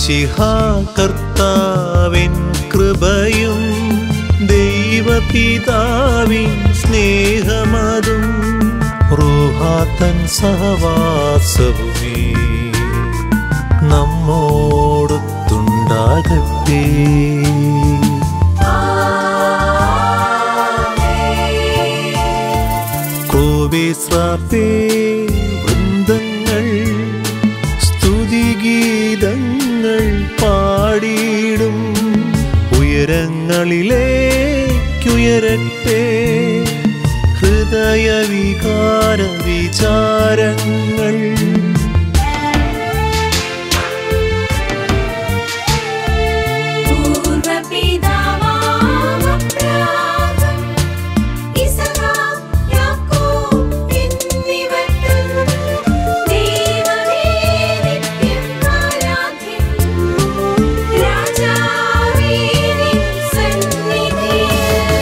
മിശിഹ കർത്താവിൻ കൃപയും ദൈവപിതാവിൻ സ്നേഹമതും റൂഹാത്തൻ സഹവാസവുമേ നമ്മോടൊത്തുണ്ടാകട്ടെ ക്രോവേശ്രാപ്പേ വൃന്ദങ്ങൾ സ്തുതിഗീതങ്ങൾ പാടിയിടും ഉയരങ്ങളിലേക്കുയരട്ടെ ഹൃദയവികാര വിചാരങ്ങൾ പൂർവപിതാവാമപ്രാതം ഇസഹാക്ക് യാക്കോബ് എന്നിവർക്കും ദൈവമേ നിത്യം ആരാധ്യൻ രാജാവേ നിൻ സന്നിധിയിൽ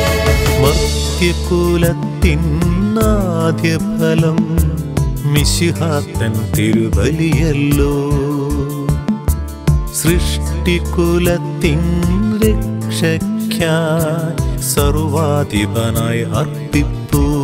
മർത്യകുലത്തിനാദ്യഫലം മിശിഹാത്തൻ തിരുബലിയല്ലോ സൃഷ്ടികുലത്തിൻ രക്ഷയ്ക്കായി സർവാധിപനായി അർപ്പിപ്പൂ